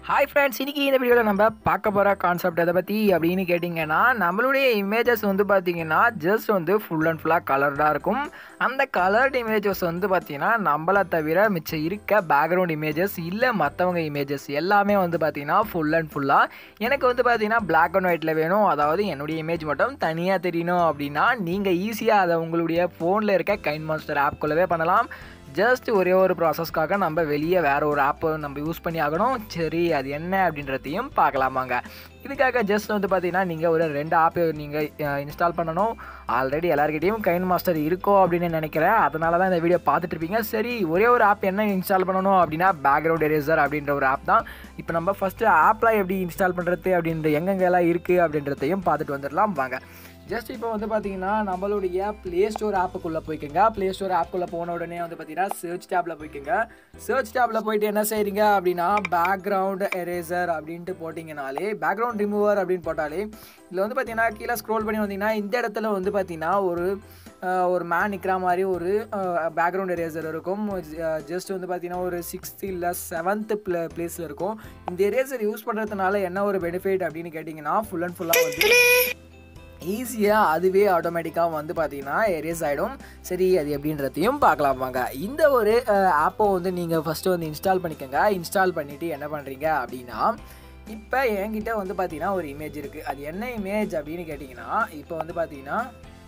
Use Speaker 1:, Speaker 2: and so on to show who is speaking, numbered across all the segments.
Speaker 1: hi friends இன்னைக்கு இந்த வீடியோவில் நம்ம பார்க்க போகிற கான்செப்ட் எதை பற்றி அப்படின்னு கேட்டிங்கன்னா நம்மளுடைய இமேஜஸ் வந்து பார்த்தீங்கன்னா ஜஸ்ட் வந்து ஃபுல் அண்ட் ஃபுல்லாக கலர்டாக இருக்கும் அந்த கலர்டு இமேஜஸ் வந்து பார்த்தீங்கன்னா நம்மளை தவிர மிச்சம் இருக்க பேக்ரவுண்ட் இமேஜஸ் இல்லை மற்றவங்க இமேஜஸ் எல்லாமே வந்து பார்த்தீங்கன்னா ஃபுல் அண்ட் ஃபுல்லாக எனக்கு வந்து பார்த்தீங்கன்னா பிளாக் அண்ட் ஒயிட்டில் வேணும் அதாவது என்னுடைய இமேஜ் மட்டும் தனியாக தெரியணும் அப்படின்னா நீங்கள் ஈஸியாக அதை உங்களுடைய ஃபோனில் இருக்க கைன் மாஸ்டர் ஆப்குள்ளவே பண்ணலாம் ஜஸ்ட் ஒரே ஒரு ப்ராசஸ்க்காக நம்ம வெளியே வேறு ஒரு ஆப்பை நம்ம யூஸ் பண்ணி ஆகணும் சரி அது என்ன அப்படின்றதையும் பார்க்கலாமாங்க இதுக்காக ஜஸ்ட் வந்து பார்த்தீங்கன்னா நீங்கள் ஒரு ரெண்டு ஆப்பை நீங்கள் இன்ஸ்டால் பண்ணணும் ஆல்ரெடி எல்லாருக்கிட்டையும் கைன் மாஸ்டர் இருக்கோ அப்படின்னு நினைக்கிறேன் அதனால தான் இந்த வீடியோ பார்த்துட்டு இருப்பீங்க சரி ஒரே ஒரு ஆப் என்ன இன்ஸ்டால் பண்ணணும் அப்படின்னா பேக்ரவுண்ட் எரேசர் அப்படின்ற ஒரு ஆப் தான் இப்போ நம்ம ஃபஸ்ட்டு ஆப்லாம் எப்படி இன்ஸ்டால் பண்ணுறது அப்படின்ற எங்கெங்கெல்லாம் இருக்குது அப்படின்றதையும் பார்த்துட்டு வந்துடலாம் வாங்க ஜஸ்ட் இப்போ வந்து பார்த்தீங்கன்னா நம்மளுடைய ப்ளே ஸ்டோர் ஆப்புக்குள்ளே போய்க்கோங்க ப்ளே ஸ்டோர் ஆப்புக்குள்ளே போன உடனே வந்து பார்த்தீங்கன்னா சர்ச் டேப்பில் போய்க்கோங்க சர்ச் டேப்பில் போயிட்டு என்ன செய்றீங்க அப்படின்னா பேக்ரவுண்ட் எரேசர் அப்படின்ட்டு போட்டிங்கனாலே பேக்ரவுண்ட் ரிமூவர் அப்படின்னு போட்டாலே இதில் வந்து பார்த்தீங்கன்னா கீழே ஸ்க்ரோல் பண்ணி வந்தீங்கன்னா இந்த இடத்துல வந்து பார்த்தீங்கன்னா ஒரு அஹ், ஒரு மேன் நிற்கிற மாதிரி ஒரு பேக்ரவுண்ட் எரேசர் இருக்கும் ஜஸ்ட் வந்து பார்த்தீங்கன்னா ஒரு சிக்ஸ்த் இல்லை செவன்த்து ப்ளே ப்ளேஸில் இருக்கும் இந்த எரேசர் யூஸ் பண்ணுறதுனால என்ன ஒரு பெனிஃபிட் அப்படின்னு கேட்டிங்கன்னா ஃபுல் அண்ட் ஃபுல்லாக வந்து ஈஸியாக அதுவே ஆட்டோமேட்டிக்காக வந்து பார்த்தீங்கன்னா எரேஸ் ஆகிடும் சரி அது எப்படின்றதையும் பார்க்கலாம் வாங்க இந்த ஒரு ஆப்பை வந்து நீங்கள் ஃபஸ்ட்டு வந்து இன்ஸ்டால் பண்ணிக்கோங்க இன்ஸ்டால் பண்ணிவிட்டு என்ன பண்ணுறீங்க அப்படின்னா இப்போ என்கிட்ட வந்து பார்த்தீங்கன்னா ஒரு இமேஜ் இருக்குது அது என்ன இமேஜ் அப்படின்னு கேட்டிங்கன்னா இப்போ வந்து பார்த்தீங்கன்னா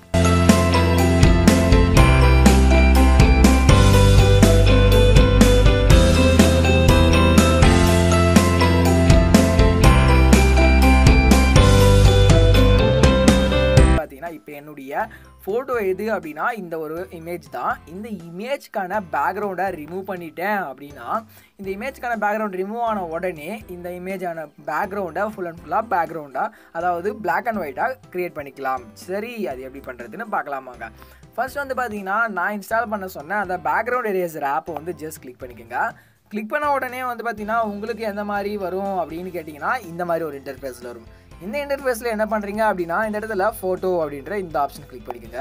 Speaker 1: பார்த்தீங்கன்னா இப்போ என்னுடைய ஃபோட்டோ எது அப்படின்னா இந்த ஒரு இமேஜ் தான் இந்த இமேஜ்க்கான பேக்ரவுண்டை ரிமூவ் பண்ணிட்டேன் அப்படின்னா இந்த இமேஜ்க்கான பேக்ரவுண்ட் ரிமூவ் ஆன உடனே இந்த இமேஜான பேக்ரவுண்டை ஃபுல் அண்ட் ஃபுல்லாக பேக்ரவுண்டாக அதாவது பிளாக் அண்ட் ஒயிட்டாக க்ரியேட் பண்ணிக்கலாம் சரி அது எப்படி பண்ணுறதுன்னு பார்க்கலாமாங்க ஃபர்ஸ்ட் வந்து பார்த்தீங்கன்னா நான் இன்ஸ்டால் பண்ண சொன்னேன் அந்த பேக்ரவுண்ட் எரேசர் ஆப்பை வந்து ஜஸ்ட் கிளிக் பண்ணிக்கோங்க கிளிக் பண்ண உடனே வந்து பார்த்தீங்கன்னா உங்களுக்கு எந்த மாதிரி வரும் அப்படின்னு கேட்டிங்கன்னா இந்த மாதிரி ஒரு இன்டர்ஃபேஸில் வரும் இந்த இன்டர்ஃபேஸில் என்ன பண்ணுறீங்க அப்படின்னா இந்த இடத்துல ஃபோட்டோ அப்படின்ற இந்த ஆப்ஷன் கிளிக் பண்ணிக்கோங்க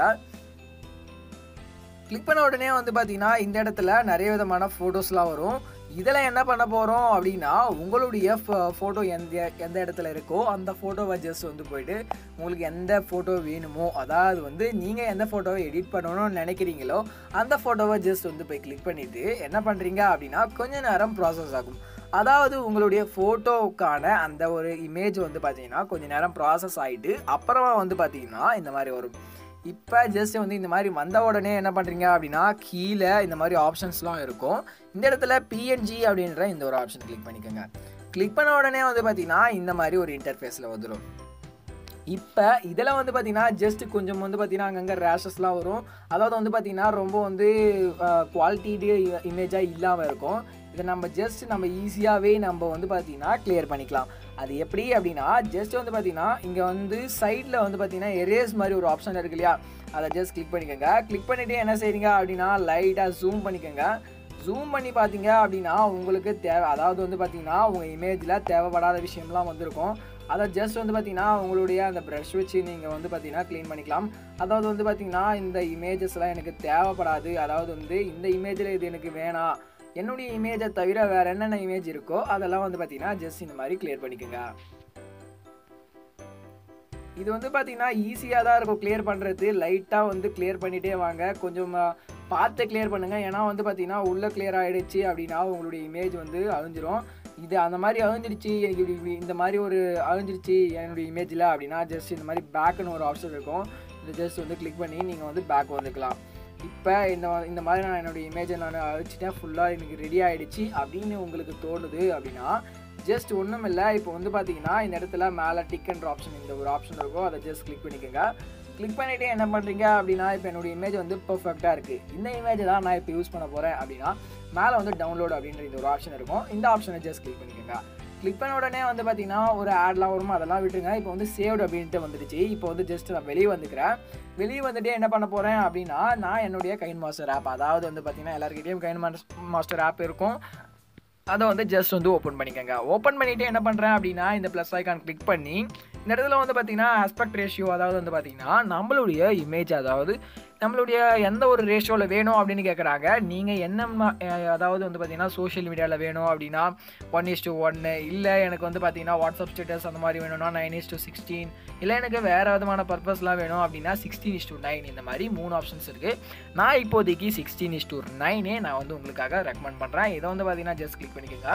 Speaker 1: கிளிக் பண்ண உடனே வந்து பார்த்தீங்கன்னா இந்த இடத்துல நிறைய விதமான ஃபோட்டோஸ்லாம் வரும் இதில் என்ன பண்ண போகிறோம் அப்படின்னா உங்களுடைய ஃபோட்டோ எந்த எந்த இடத்துல இருக்கோ அந்த ஃபோட்டோவை ஜஸ்ட் வந்து போயிட்டு உங்களுக்கு எந்த ஃபோட்டோ வேணுமோ அதாவது வந்து நீங்கள் எந்த ஃபோட்டோவை எடிட் பண்ணணும்னு நினைக்கிறீங்களோ அந்த ஃபோட்டோவை ஜஸ்ட் வந்து போய் கிளிக் பண்ணிவிட்டு என்ன பண்ணுறீங்க அப்படின்னா கொஞ்ச நேரம் ப்ராசஸ் ஆகும் அதாவது உங்களுடைய ஃபோட்டோவுக்கான அந்த ஒரு இமேஜ் வந்து பார்த்தீங்கன்னா கொஞ்ச நேரம் ப்ராசஸ் ஆகிட்டு அப்புறமா வந்து பார்த்தீங்கன்னா இந்த மாதிரி வரும் இப்போ ஜஸ்ட் வந்து இந்த மாதிரி வந்த உடனே என்ன பண்ணுறீங்க அப்படின்னா கீழே இந்த மாதிரி ஆப்ஷன்ஸ்லாம் இருக்கும் இந்த இடத்துல பிஎன்ஜி அப்படின்ற இந்த ஒரு ஆப்ஷன் கிளிக் பண்ணிக்கோங்க கிளிக் பண்ண உடனே வந்து பார்த்தீங்கன்னா இந்த மாதிரி ஒரு இன்டர்ஃபேஸில் வந்துடும் இப்போ இதில் வந்து பார்த்தீங்கன்னா ஜஸ்ட் கொஞ்சம் வந்து பார்த்தீங்கன்னா அங்கங்கே ரேஷஸ்லாம் வரும் அதாவது வந்து பார்த்தீங்கன்னா ரொம்ப வந்து குவாலிட்டி இமேஜாக இல்லாமல் இருக்கும் இதை நம்ம ஜஸ்ட் நம்ம ஈஸியாகவே நம்ம வந்து பார்த்தீங்கன்னா கிளியர் பண்ணிக்கலாம் அது எப்படி அப்படின்னா ஜஸ்ட் வந்து பார்த்தீங்கன்னா இங்கே வந்து சைடில் வந்து பார்த்தீங்கன்னா எரேஸ் மாதிரி ஒரு ஆப்ஷன் இருக்கு இல்லையா அதை ஜஸ்ட் கிளிக் பண்ணிக்கோங்க கிளிக் பண்ணிவிட்டு என்ன செய்றீங்க அப்படின்னா லைட்டாக ஜூம் பண்ணிக்கோங்க ஜூம் பண்ணி பார்த்தீங்க அப்படின்னா உங்களுக்கு தேவை அதாவது வந்து பார்த்தீங்கன்னா உங்கள் இமேஜில் தேவைப்படாத விஷயம்லாம் வந்திருக்கும் அதை ஜஸ்ட் வந்து பார்த்தீங்கன்னா உங்களுடைய அந்த ப்ரஷ் வச்சு நீங்கள் வந்து பார்த்தீங்கன்னா க்ளீன் பண்ணிக்கலாம் அதாவது வந்து பார்த்தீங்கன்னா இந்த இமேஜஸ்லாம் எனக்கு தேவைப்படாது அதாவது வந்து இந்த இமேஜில் இது எனக்கு வேணாம் என்னுடைய இமேஜை தவிர வேறு என்னென்ன இமேஜ் இருக்கோ அதெல்லாம் வந்து பார்த்தீங்கன்னா ஜஸ்ட் இந்த மாதிரி கிளியர் பண்ணிக்கோங்க இது வந்து பார்த்தீங்கன்னா ஈஸியாக தான் இருக்கும் கிளியர் பண்ணுறது லைட்டாக வந்து கிளியர் பண்ணிகிட்டே வாங்க கொஞ்சம் அஹ், பார்த்து கிளியர் பண்ணுங்கள் ஏன்னா வந்து பார்த்தீங்கன்னா உள்ளே கிளியர் ஆகிடுச்சு அப்படின்னா உங்களுடைய இமேஜ் வந்து அழிஞ்சிரும் இது அந்த மாதிரி அழிஞ்சிருச்சு எனக்கு இப்படி இப்படி இந்த மாதிரி ஒரு அழிஞ்சிருச்சு என்னுடைய இமேஜில் அப்படின்னா ஜஸ்ட் இந்த மாதிரி பேக்குன்னு ஒரு ஆப்ஷன் இருக்கும் இந்த ஜஸ்ட் வந்து கிளிக் பண்ணி நீங்கள் வந்து பேக் வந்துக்கலாம் இப்போ இந்த இந்த மாதிரி நான் என்னுடைய இமேஜை நான் அழிச்சிட்டேன் ஃபுல்லாக எனக்கு ரெடி ஆகிடுச்சு அப்படின்னு உங்களுக்கு தோணுது அப்படின்னா ஜஸ்ட் ஒன்றும் இல்லை இப்போ வந்து பார்த்தீங்கன்னா இந்த இடத்துல மேலே டிக்ன்ற ஆப்ஷன் இந்த ஒரு ஆப்ஷன் இருக்கும் அதை ஜஸ்ட் கிளிக் பண்ணிக்கோங்க கிளிக் பண்ணிவிட்டு என்ன பண்ணுறீங்க அப்படின்னா இப்போ என்னுடைய இமேஜ் வந்து பர்ஃபெக்டாக இருக்குது இந்த இமேஜை தான் நான் இப்போ யூஸ் பண்ண போகிறேன் அப்படின்னா மேலே வந்து டவுன்லோட் அப்படின்ற இந்த ஒரு ஆப்ஷன் இருக்கும் இந்த ஆப்ஷனை ஜஸ்ட் கிளிக் பண்ணிக்கோங்க கிளிக் பண்ண உடனே வந்து பார்த்தீங்கன்னா ஒரு ஆட்லாம் வருமா அதெல்லாம் விட்டுருங்க இப்போ வந்து சேவ்டு அப்படின்ட்டு வந்துடுச்சு இப்போ வந்து ஜஸ்ட் நான் வெளியே வந்துக்கிறேன் வெளியே வந்துட்டு என்ன பண்ண போகிறேன் அப்படின்னா நான் என்னுடைய கைன் மாஸ்டர் ஆப் அதாவது வந்து பார்த்தீங்கன்னா எல்லாருக்கிட்டையும் கைன் மாஸ்டர் ஆப் இருக்கும் அதை வந்து ஜஸ்ட் வந்து ஓப்பன் பண்ணிக்கோங்க ஓப்பன் பண்ணிவிட்டு என்ன பண்ணுறேன் அப்படின்னா இந்த ப்ளஸ் ஐக்கான் கிளிக் பண்ணி இந்த இடத்துல வந்து பார்த்தீங்கன்னா ஆஸ்பெக்ட் ரேஷியோ அதாவது வந்து பார்த்தீங்கன்னா நம்மளுடைய இமேஜ் அதாவது நம்மளுடைய எந்த ஒரு ரேஷியோவில் வேணும் அப்படின்னு கேட்குறாங்க நீங்கள் என்ன ம- அஹ் அதாவது வந்து பார்த்தீங்கன்னா சோஷியல் மீடியாவில் வேணும் அப்படின்னா ஒன் இஸ் டு ஒன்று இல்லை எனக்கு வந்து பார்த்தீங்கன்னா வாட்ஸ்அப் ஸ்டேட்டஸ் அந்த மாதிரி வேணும்னா நைன் இஸ் டு சிக்ஸ்டீன் இல்லை எனக்கு வேறு விதமான பர்பஸ்லாம் வேணும் அப்படின்னா சிக்ஸ்டீன் இஸ் டு நைன் இந்த மாதிரி மூணு ஆப்ஷன்ஸ் இருக்குது நான் இப்போதைக்கு சிக்ஸ்டீன் இஸ் டு நைனே நான் வந்து உங்களுக்காக ரெக்கமெண்ட் பண்ணுறேன் இதை வந்து பார்த்தீங்கன்னா ஜஸ்ட் கிளிக் பண்ணிக்கோங்க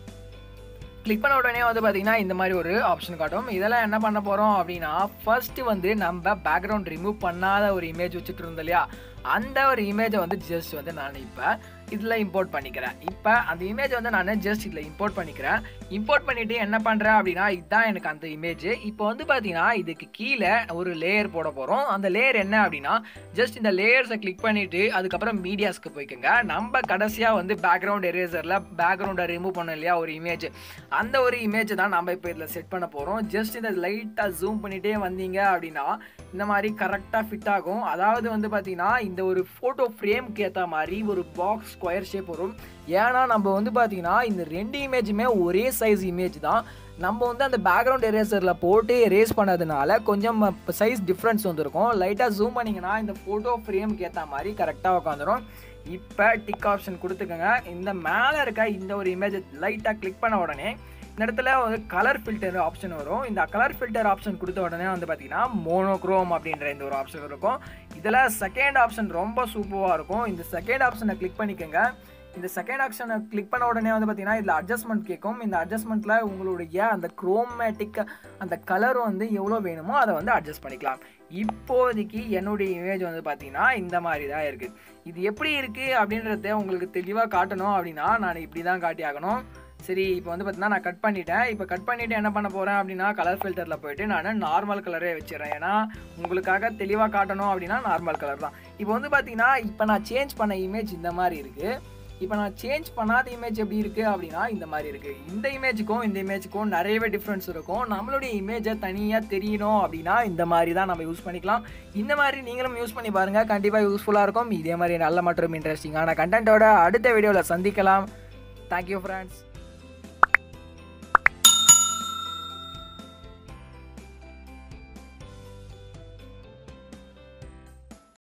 Speaker 1: கிளிக் பண்ண உடனே வந்து பார்த்தீங்கன்னா இந்த மாதிரி ஒரு ஆப்ஷன் காட்டும் இதெல்லாம் என்ன பண்ண போகிறோம் அப்படின்னா ஃபர்ஸ்ட் வந்து நம்ம பேக்ரவுண்ட் ரிமூவ் பண்ணாத ஒரு இமேஜ் வச்சுட்டு இருந்தோம் இல்லையா அந்த ஒரு இமேஜை வந்து ஜஸ்ட் வந்து நான் இப்போ இதில் இம்போர்ட் பண்ணிக்கிறேன் இப்போ அந்த இமேஜ் வந்து நான் ஜஸ்ட் இதில் இம்போர்ட் பண்ணிக்கிறேன் இம்போர்ட் பண்ணிவிட்டு என்ன பண்ணுறேன் அப்படின்னா இதுதான் எனக்கு அந்த இமேஜ் இப்போ வந்து பார்த்தீங்கன்னா இதுக்கு கீழே ஒரு லேயர் போட போகிறோம் அந்த லேயர் என்ன அப்படின்னா ஜஸ்ட் இந்த லேயர்ஸை கிளிக் பண்ணிவிட்டு அதுக்கப்புறம் மீடியாஸ்க்கு போய்க்கோங்க நம்ம கடைசியாக வந்து பேக்ரவுண்ட் எரேசரில் பேக்ரவுண்டை ரிமூவ் பண்ணோம் இல்லையா ஒரு இமேஜ் அந்த ஒரு இமேஜ் தான் நம்ம இப்போ இதில் செட் பண்ண போகிறோம் ஜஸ்ட் இந்த லைட்டாக ஜூம் பண்ணிகிட்டே வந்தீங்க அப்படின்னா இந்த மாதிரி கரெக்டாக ஃபிட் ஆகும் அதாவது வந்து பார்த்தீங்கன்னா இந்த ஒரு ஃபோட்டோ ஃப்ரேம்க்கு ஏற்ற மாதிரி ஒரு பாக்ஸ் ஸ்கொயர் ஷேப் வரும் ஏன்னா நம்ம வந்து பார்த்தீங்கன்னா இந்த ரெண்டு இமேஜுமே ஒரே சைஸ் இமேஜ் தான் நம்ம வந்து அந்த பேக்ரவுண்ட் எரேசரில் போட்டு எரேஸ் பண்ணதுனால கொஞ்சம் சைஸ் டிஃப்ரென்ஸ் வந்துருக்கும் லைட்டாக ஜூம் பண்ணிங்கன்னா இந்த ஃபோட்டோ ஃப்ரேம்க்கு ஏற்ற மாதிரி கரெக்டாக உட்காந்துரும் இப்போ டிக் ஆப்ஷன் கொடுத்துக்கோங்க இந்த மேலே இருக்க இந்த ஒரு இமேஜை லைட்டாக கிளிக் பண்ண உடனே இந்த இடத்துல ஒரு கலர் ஃபில்டர் ஆப்ஷன் வரும் இந்த கலர் ஃபில்டர் ஆப்ஷன் கொடுத்த உடனே வந்து பார்த்தீங்கன்னா மோனோக்ரோம் அப்படின்ற இந்த ஒரு ஆப்ஷன் இருக்கும் இதில் செகண்ட் ஆப்ஷன் ரொம்ப சூப்பராக இருக்கும் இந்த செகண்ட் ஆப்ஷனை கிளிக் பண்ணிக்கோங்க இந்த செகண்ட் ஆப்ஷனை கிளிக் பண்ண உடனே வந்து பார்த்தீங்கன்னா இதில் அட்ஜஸ்ட்மெண்ட் கேட்கும் இந்த அட்ஜஸ்ட்மெண்ட்டில் உங்களுடைய அந்த குரோமேட்டிக் அந்த கலர் வந்து எவ்வளோ வேணுமோ அதை வந்து அட்ஜஸ்ட் பண்ணிக்கலாம் இப்போதைக்கு என்னுடைய இமேஜ் வந்து பார்த்தீங்கன்னா இந்த மாதிரி தான் இருக்குது இது எப்படி இருக்குது அப்படின்றத உங்களுக்கு தெளிவாக காட்டணும் அப்படின்னா நான் இப்படி தான் காட்டி ஆகணும் சரி இப்போ வந்து பார்த்தீங்கன்னா நான் கட் பண்ணிட்டேன் இப்போ கட் பண்ணிவிட்டு என்ன பண்ண போகிறேன் அப்படின்னா கலர் ஃபில்டரில் போயிட்டு நான் நார்மல் கலரே வச்சிடறேன் ஏன்னா உங்களுக்காக தெளிவாக காட்டணும் அப்படின்னா நார்மல் கலர் தான் இப்போ வந்து பார்த்தீங்கன்னா இப்போ நான் சேஞ்ச் பண்ண இமேஜ் இந்த மாதிரி இருக்குது இப்போ நான் சேஞ்ச் பண்ணாத இமேஜ் எப்படி இருக்குது அப்படின்னா இந்த மாதிரி இருக்குது இந்த இமேஜுக்கும் இந்த இமேஜுக்கும் நிறையவே டிஃப்ரென்ஸ் இருக்கும் நம்மளுடைய இமேஜை தனியாக தெரியணும் அப்படின்னா இந்த மாதிரி தான் நம்ம யூஸ் பண்ணிக்கலாம் இந்த மாதிரி நீங்களும் யூஸ் பண்ணி பாருங்கள் கண்டிப்பாக யூஸ்ஃபுல்லாக இருக்கும் இதே மாதிரி நல்ல மற்றும் இன்ட்ரெஸ்டிங்கான கண்டென்ட்டோட அடுத்த வீடியோவில் சந்திக்கலாம் தேங்க்யூ ஃப்ரெண்ட்ஸ்